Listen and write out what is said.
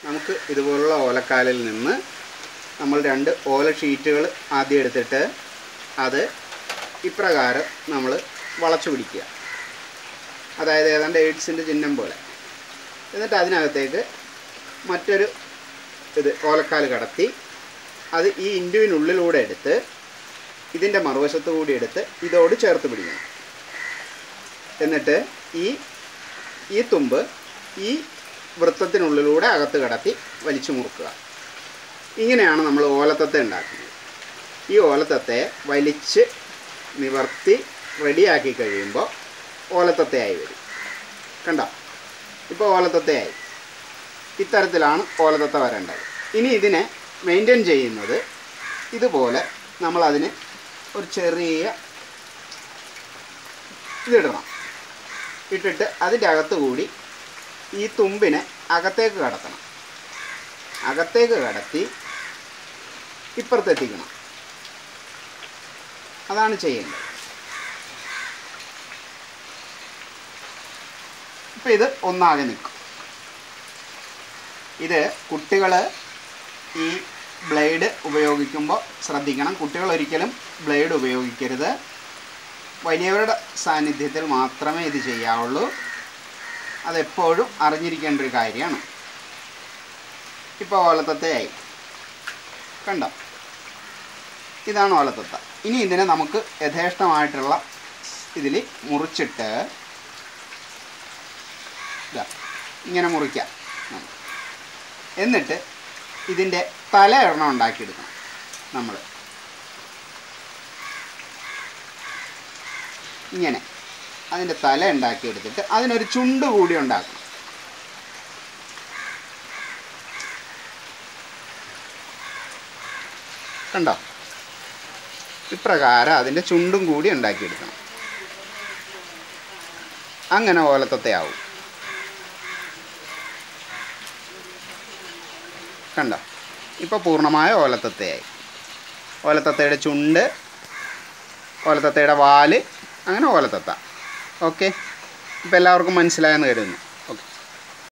നമുക്ക് ഇതുപോലുള്ള ഓലക്കാലിൽ നിന്ന് നമ്മൾ രണ്ട് ഓല ഷീറ്റുകൾ ആദ്യം എടുത്തിട്ട് അത് ഇപ്രകാരം നമ്മൾ വളച്ചു പിടിക്കുക അതായത് ഏതാണ്ട് എയ്ഡ്സിൻ്റെ ചിഹ്നം പോലെ എന്നിട്ട് അതിനകത്തേക്ക് മറ്റൊരു ഇത് ഓലക്കാല് കടത്തി അത് ഈ ഇൻഡുവിനുള്ളിലൂടെ എടുത്ത് ഇതിൻ്റെ മറുവശത്ത് കൂടി എടുത്ത് ഇതോട് ചേർത്ത് പിടിക്കണം എന്നിട്ട് ഈ ഈ തുമ്പ് ഈ വൃത്തത്തിനുള്ളിലൂടെ അകത്ത് കടത്തി വലിച്ചു മുറുക്കുക ഇങ്ങനെയാണ് നമ്മൾ ഓലത്തത്തെ ഉണ്ടാക്കുന്നത് ഈ ഓലത്തത്തെ വലിച്ച് നിവർത്തി റെഡിയാക്കി കഴിയുമ്പോൾ ഓലത്തത്തയായി വരും കണ്ടോ ഇപ്പോൾ ഓലത്തത്തയായി ഇത്തരത്തിലാണ് ഓലത്തത്ത വരേണ്ടത് ഇനി ഇതിനെ മെയിൻറ്റെയിൻ ചെയ്യുന്നത് ഇതുപോലെ നമ്മളതിന് ഒരു ചെറിയ ഇതിടണം ഇട്ടിട്ട് അതിൻ്റെ അകത്ത് കൂടി ഈ തുമ്പിനെ അകത്തേക്ക് കടത്തണം അകത്തേക്ക് കടത്തി ഇപ്പുറത്തെത്തിക്കണം അതാണ് ചെയ്യേണ്ടത് ഇപ്പം ഇത് ഒന്നാകെ നിൽക്കും ഇത് കുട്ടികൾ ഈ ബ്ലേഡ് ഉപയോഗിക്കുമ്പോൾ ശ്രദ്ധിക്കണം കുട്ടികൾ ഒരിക്കലും ബ്ലേഡ് ഉപയോഗിക്കരുത് വലിയവരുടെ സാന്നിധ്യത്തിൽ മാത്രമേ ഇത് ചെയ്യാവുള്ളൂ അതെപ്പോഴും അറിഞ്ഞിരിക്കേണ്ട ഒരു കാര്യമാണ് ഇപ്പോൾ ഓലത്തത്തയായി കണ്ടോ ഇതാണ് ഓലത്തത്ത ഇനി ഇതിനെ നമുക്ക് യഥേഷ്ടമായിട്ടുള്ള ഇതിൽ മുറിച്ചിട്ട് ഇതാ ഇങ്ങനെ മുറിക്കാം നമുക്ക്. എന്നിട്ട് ഇതിൻ്റെ തല എണ്ണം ഉണ്ടാക്കിയെടുക്കണം നമ്മൾ ഇങ്ങനെ അതിൻ്റെ തല ഉണ്ടാക്കിയെടുത്തിട്ട് അതിനൊരു ചുണ്ട് കൂടി ഉണ്ടാക്കണം കണ്ടോ ഇപ്രകാരം അതിൻ്റെ ചുണ്ടും കൂടി ഉണ്ടാക്കിയെടുക്കണം അങ്ങനെ ഓലത്തത്തയാവും കണ്ടോ ഇപ്പോൾ പൂർണ്ണമായ ഓലത്തത്തയായി ഓലത്തത്തയുടെ ചുണ്ട് ഓലത്തത്തയുടെ വാല് അങ്ങനെ ഓലത്തത്ത ഓക്കെ ഇപ്പോൾ എല്ലാവർക്കും മനസ്സിലായെന്ന് കരുതുന്നു